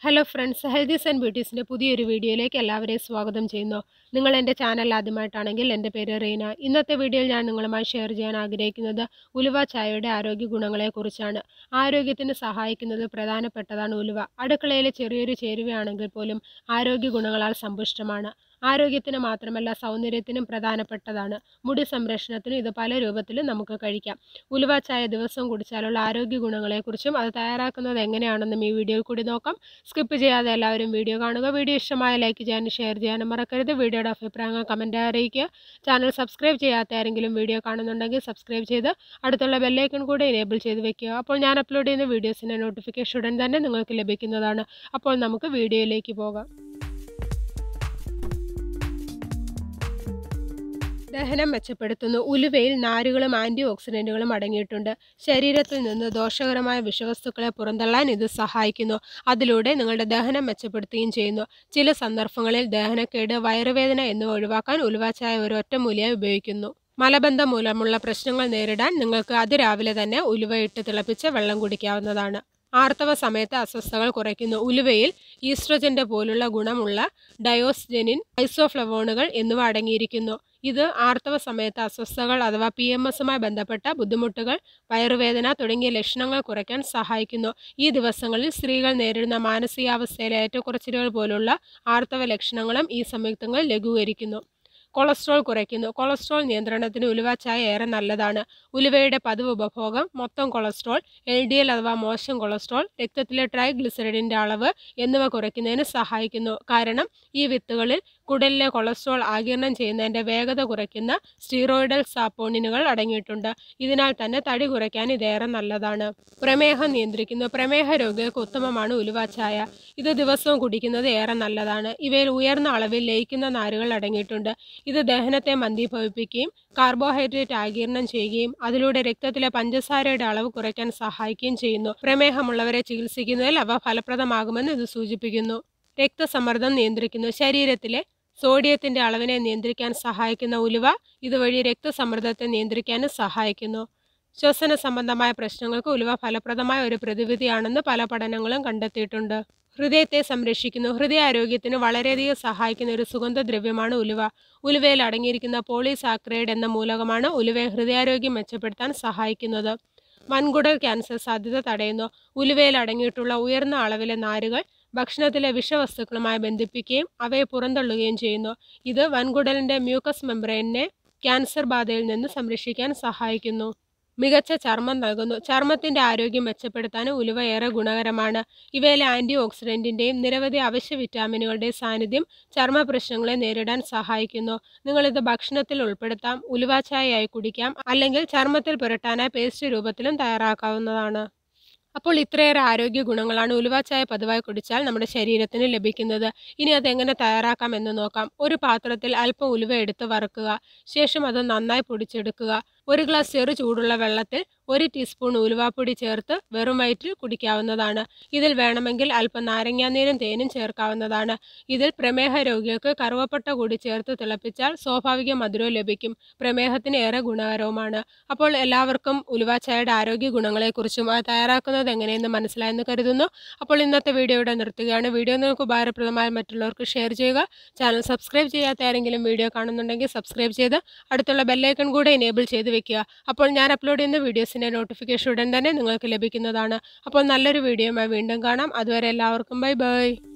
hello friends healthies and ബ്യൂട്ടീസിൻ്റെ പുതിയൊരു വീഡിയോയിലേക്ക് എല്ലാവരെയും സ്വാഗതം ചെയ്യുന്നു നിങ്ങൾ എൻ്റെ ചാനൽ ആദ്യമായിട്ടാണെങ്കിൽ എൻ്റെ പേര് റീന ഇന്നത്തെ വീഡിയോയിൽ ഞാൻ നിങ്ങളുമായി ഷെയർ ചെയ്യാൻ ആഗ്രഹിക്കുന്നത് ഉലുവ ചായയുടെ ആരോഗ്യ ഗുണങ്ങളെക്കുറിച്ചാണ് ആരോഗ്യത്തിന് സഹായിക്കുന്നത് പ്രധാനപ്പെട്ടതാണ് ഉലുവ അടുക്കളയിലെ ചെറിയൊരു ചേരുവയാണെങ്കിൽ പോലും ആരോഗ്യ ഗുണങ്ങളാൽ സമ്പുഷ്ടമാണ് ആരോഗ്യത്തിന് മാത്രമല്ല സൗന്ദര്യത്തിനും പ്രധാനപ്പെട്ടതാണ് മുടി സംരക്ഷണത്തിനും ഇത് പല രൂപത്തിലും നമുക്ക് കഴിക്കാം ഉലുവ ചായ ദിവസം കുടിച്ചാലുള്ള ആരോഗ്യ ഗുണങ്ങളെക്കുറിച്ചും അത് തയ്യാറാക്കുന്നത് എങ്ങനെയാണെന്നും ഈ വീഡിയോയിൽ കൂടി നോക്കാം സ്കിപ്പ് ചെയ്യാതെ എല്ലാവരും വീഡിയോ കാണുക വീഡിയോ ഇഷ്ടമായ ലൈക്ക് ചെയ്യാനും ഷെയർ ചെയ്യാനും മറക്കരുത് വീഡിയോയുടെ അഭിപ്രായങ്ങൾ കമൻറ്റായി അറിയിക്കുക ചാനൽ സബ്സ്ക്രൈബ് ചെയ്യാത്ത ആരെങ്കിലും വീഡിയോ കാണുന്നുണ്ടെങ്കിൽ സബ്സ്ക്രൈബ് ചെയ്ത് അടുത്തുള്ള ബെല്ലൈക്കൺ കൂടെ എനേബിൾ ചെയ്ത് വെക്കുക അപ്പോൾ ഞാൻ അപ്ലോഡ് ചെയ്യുന്ന വീഡിയോസിൻ്റെ നോട്ടിഫിക്കേഷൻ ഉടൻ തന്നെ നിങ്ങൾക്ക് ലഭിക്കുന്നതാണ് അപ്പോൾ നമുക്ക് വീഡിയോയിലേക്ക് പോകാം ദഹനം മെച്ചപ്പെടുത്തുന്നു ഉലുവയിൽ നാരുകളും ആൻറ്റി ഓക്സിഡൻറ്റുകളും അടങ്ങിയിട്ടുണ്ട് ശരീരത്തിൽ നിന്ന് ദോഷകരമായ വിഷവസ്തുക്കളെ പുറന്തള്ളാൻ ഇത് സഹായിക്കുന്നു അതിലൂടെ നിങ്ങളുടെ ദഹനം മെച്ചപ്പെടുത്തുകയും ചെയ്യുന്നു ചില സന്ദർഭങ്ങളിൽ ദഹനക്കേട് വയറുവേദന എന്നിവ ഒഴിവാക്കാൻ ഉലുവാച്ചായ ഒരു ഒറ്റമൂലിയായി ഉപയോഗിക്കുന്നു മലബന്ധം മൂലമുള്ള പ്രശ്നങ്ങൾ നേരിടാൻ നിങ്ങൾക്ക് അതിരാവിലെ തന്നെ ഉലുവയിട്ട് തിളപ്പിച്ച് വെള്ളം കുടിക്കാവുന്നതാണ് ആർത്തവ സമയത്ത് അസ്വസ്ഥതകൾ കുറയ്ക്കുന്നു ഉലുവയിൽ ഈസ്ട്രജന്റെ പോലുള്ള ഗുണമുള്ള ഡയോസ്ജനിൻ ഐസോഫ്ലവോണുകൾ എന്നിവ അടങ്ങിയിരിക്കുന്നു ഇത് ആർത്തവ സമയത്ത് അസ്വസ്ഥതകൾ അഥവാ പി എം എസുമായി ബന്ധപ്പെട്ട ബുദ്ധിമുട്ടുകൾ വയറുവേദന തുടങ്ങിയ ലക്ഷണങ്ങൾ കുറയ്ക്കാൻ സഹായിക്കുന്നു ഈ ദിവസങ്ങളിൽ സ്ത്രീകൾ നേരിടുന്ന മാനസികാവസ്ഥയിലെ ഏറ്റക്കുറച്ചിലുകൾ പോലുള്ള ആർത്തവ ലക്ഷണങ്ങളും ഈ സംയുക്തങ്ങൾ ലഘൂകരിക്കുന്നു കൊളസ്ട്രോൾ കുറയ്ക്കുന്നു കൊളസ്ട്രോൾ നിയന്ത്രണത്തിന് ഉലുവ ചായ ഏറെ നല്ലതാണ് ഉലുവയുടെ പതിവ് ഉപഭോഗം മൊത്തം കൊളസ്ട്രോൾ എൽ ഡി എൽ അഥവാ മോശം കൊളസ്ട്രോൾ രക്തത്തിലെ ട്രൈഗ്ലിസറിഡിൻ്റെ അളവ് എന്നിവ കുറയ്ക്കുന്നതിന് സഹായിക്കുന്നു കാരണം ഈ വിത്തുകളിൽ കുടലിലെ കൊളസ്ട്രോൾ ആകിരണം ചെയ്യുന്നതിൻ്റെ വേഗത കുറയ്ക്കുന്ന സ്റ്റീറോയിഡൽ സാപ്പോണിനുകൾ അടങ്ങിയിട്ടുണ്ട് ഇതിനാൽ തന്നെ തടി കുറയ്ക്കാൻ ഇതേറെ നല്ലതാണ് പ്രമേഹം നിയന്ത്രിക്കുന്നു പ്രമേഹ രോഗികൾക്ക് ഉത്തമമാണ് ഉലുവ ചായ ഇത് ദിവസവും കുടിക്കുന്നത് ഏറെ നല്ലതാണ് ഇവയിൽ ഉയർന്ന അളവിൽ ലയിക്കുന്ന നാരുകൾ അടങ്ങിയിട്ടുണ്ട് ഇത് ദഹനത്തെ മന്ദീഭവിപ്പിക്കുകയും കാർബോഹൈഡ്രേറ്റ് ആകിരണം ചെയ്യുകയും അതിലൂടെ രക്തത്തിലെ പഞ്ചസാരയുടെ അളവ് കുറയ്ക്കാൻ സഹായിക്കുകയും ചെയ്യുന്നു പ്രമേഹമുള്ളവരെ ചികിത്സിക്കുന്നതിൽ അവ ഫലപ്രദമാകുമെന്ന് ഇത് സൂചിപ്പിക്കുന്നു രക്തസമ്മർദ്ദം നിയന്ത്രിക്കുന്നു ശരീരത്തിലെ സോഡിയത്തിന്റെ അളവിനെ നിയന്ത്രിക്കാൻ സഹായിക്കുന്ന ഉലുവ ഇതുവഴി രക്തസമ്മർദ്ദത്തെ നിയന്ത്രിക്കാനും സഹായിക്കുന്നു ശ്വസന സംബന്ധമായ പ്രശ്നങ്ങൾക്ക് ഉലുവ ഫലപ്രദമായ ഒരു പ്രതിവിധിയാണെന്ന് പല പഠനങ്ങളും കണ്ടെത്തിയിട്ടുണ്ട് ഹൃദയത്തെ സംരക്ഷിക്കുന്നു ഹൃദയാരോഗ്യത്തിന് വളരെയധികം സഹായിക്കുന്ന ഒരു സുഗന്ധദ്രവ്യമാണ് ഉലുവ ഉലുവയിൽ അടങ്ങിയിരിക്കുന്ന പോളിസാക്രൈഡ് എന്ന മൂലകമാണ് ഉലുവയെ ഹൃദയാരോഗ്യം മെച്ചപ്പെടുത്താൻ സഹായിക്കുന്നത് വൻകുടൽ ക്യാൻസർ സാധ്യത തടയുന്നു ഉലുവയിൽ അടങ്ങിയിട്ടുള്ള ഉയർന്ന അളവിലെ നാരുകൾ ഭക്ഷണത്തിലെ വിഷവസ്തുക്കളുമായി ബന്ധിപ്പിക്കുകയും അവയെ പുറന്തള്ളുകയും ചെയ്യുന്നു ഇത് വൻകുടലിൻ്റെ മ്യൂക്കസ് മെംബ്രെയിനെ ക്യാൻസർ ബാധയിൽ നിന്ന് സംരക്ഷിക്കാൻ സഹായിക്കുന്നു മികച്ച ചർമ്മം നൽകുന്നു ചർമ്മത്തിന്റെ ആരോഗ്യം മെച്ചപ്പെടുത്താൻ ഉലുവ ഏറെ ഗുണകരമാണ് ഇവയിലെ ആന്റി ഓക്സിഡന്റിന്റെയും നിരവധി അവശ്യ വിറ്റാമിനുകളുടെയും സാന്നിധ്യം ചർമ്മ പ്രശ്നങ്ങളെ നേരിടാൻ സഹായിക്കുന്നു നിങ്ങളിത് ഭക്ഷണത്തിൽ ഉൾപ്പെടുത്താം ഉലുവ ചായയായി കുടിക്കാം അല്ലെങ്കിൽ ചർമ്മത്തിൽ പുരട്ടാനായി പേസ്റ്റ് രൂപത്തിലും തയ്യാറാക്കാവുന്നതാണ് അപ്പോൾ ഇത്രയേറെ ആരോഗ്യ ഗുണങ്ങളാണ് ഉലുവ ചായ പതിവായി കുടിച്ചാൽ നമ്മുടെ ശരീരത്തിന് ലഭിക്കുന്നത് ഇനി അത് എങ്ങനെ തയ്യാറാക്കാം എന്ന് നോക്കാം ഒരു പാത്രത്തിൽ അല്പം ഉലുവ എടുത്ത് വറുക്കുക ശേഷം അത് നന്നായി പൊടിച്ചെടുക്കുക ഒരു ഗ്ലാസ് ചെറു ചൂടുള്ള വെള്ളത്തിൽ ഒരു ടീസ്പൂൺ ഉലുവാപ്പൊടി ചേർത്ത് വെറും വയറ്റിൽ കുടിക്കാവുന്നതാണ് ഇതിൽ വേണമെങ്കിൽ അല്പം നാരങ്ങാനീരും തേനും ചേർക്കാവുന്നതാണ് ഇതിൽ പ്രമേഹ രോഗികൾക്ക് കറുവപ്പട്ട കൂടി ചേർത്ത് തിളപ്പിച്ചാൽ സ്വാഭാവിക മധുരവും ലഭിക്കും പ്രമേഹത്തിന് ഏറെ ഗുണകരവുമാണ് അപ്പോൾ എല്ലാവർക്കും ഉലുവ ചായയുടെ ആരോഗ്യ ഗുണങ്ങളെക്കുറിച്ചും അത് തയ്യാറാക്കുന്നത് എങ്ങനെയെന്ന് മനസ്സിലായെന്ന് കരുതുന്നു അപ്പോൾ ഇന്നത്തെ വീഡിയോ ഇവിടെ നിർത്തുകയാണ് വീഡിയോ നിങ്ങൾക്ക് ഉപകാരപ്രദമായ മറ്റുള്ളവർക്ക് ഷെയർ ചെയ്യുക ചാനൽ സബ്സ്ക്രൈബ് ചെയ്യാത്ത ആരെങ്കിലും വീഡിയോ കാണുന്നുണ്ടെങ്കിൽ സബ്സ്ക്രൈബ് ചെയ്ത് അടുത്തുള്ള ബെല്ലൈക്കൺ കൂടെ എനേബിൾ ചെയ്ത് വെക്കുക അപ്പോൾ ഞാൻ അപ്ലോഡ് ചെയ്യുന്ന വീഡിയോസിൻ്റെ നോട്ടിഫിക്കേഷൻ ഉടൻ തന്നെ നിങ്ങൾക്ക് ലഭിക്കുന്നതാണ് അപ്പോൾ നല്ലൊരു വീഡിയോയുമായി വീണ്ടും കാണാം അതുവരെ എല്ലാവർക്കും ബൈ ബൈ